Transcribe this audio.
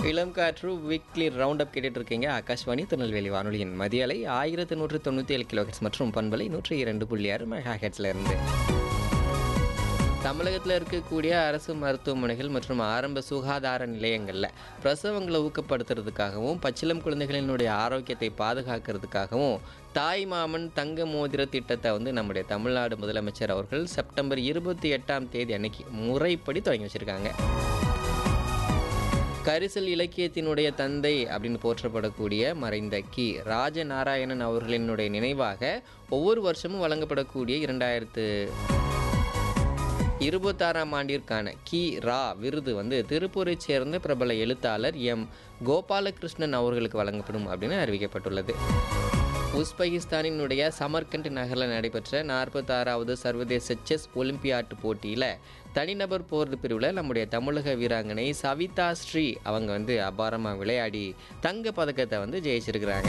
இளம் காற்று weekly round up கேட்டுட்டு இருக்கீங்க ஆகாஷ்வாணி திருநெல்வேலி வானொலியின் மதிய அலை ஆயிரத்தி நூற்று தொண்ணூற்றி ஏழு கிலோ மற்றும் பண்பலை நூற்றி இரண்டு புள்ளி ஆறு மெகா ஹெட்ஸ்ல இருந்து தமிழகத்தில் இருக்கக்கூடிய அரசு மருத்துவமனைகள் மற்றும் ஆரம்ப சுகாதார நிலையங்களில் பிரசவங்களை ஊக்கப்படுத்துறதுக்காகவும் பச்சிளம் குழந்தைகளினுடைய ஆரோக்கியத்தை பாதுகாக்கிறதுக்காகவும் தாய் மாமன் தங்க மோதிர திட்டத்தை வந்து நம்முடைய தமிழ்நாடு முதலமைச்சர் அவர்கள் செப்டம்பர் இருபத்தி எட்டாம் தேதி அன்னைக்கு முறைப்படி தொடங்கி வச்சிருக்காங்க கரிசல் இலக்கியத்தினுடைய தந்தை அப்படின்னு போற்றப்படக்கூடிய மறைந்த கி ராஜநாராயணன் அவர்களினுடைய நினைவாக ஒவ்வொரு வருஷமும் வழங்கப்படக்கூடிய இரண்டாயிரத்து இருபத்தாறாம் ஆண்டிற்கான கி ரா விருது வந்து திருப்பூரைச் சேர்ந்த பிரபல எழுத்தாளர் எம் கோபாலகிருஷ்ணன் அவர்களுக்கு வழங்கப்படும் அப்படின்னு அறிவிக்கப்பட்டுள்ளது உஸ்பெகிஸ்தானினுடைய சமர்கண்ட் நகரில் நடைபெற்ற நாற்பத்தாறாவது சர்வதேச செஸ் ஒலிம்பியாட் போட்டியில் தனிநபர் போர் பிரிவில் நம்முடைய தமிழக வீராங்கனை சவிதா ஸ்ரீ அவங்க வந்து அபாரமாக விளையாடி தங்க பதக்கத்தை வந்து ஜெயிச்சிருக்கிறாங்க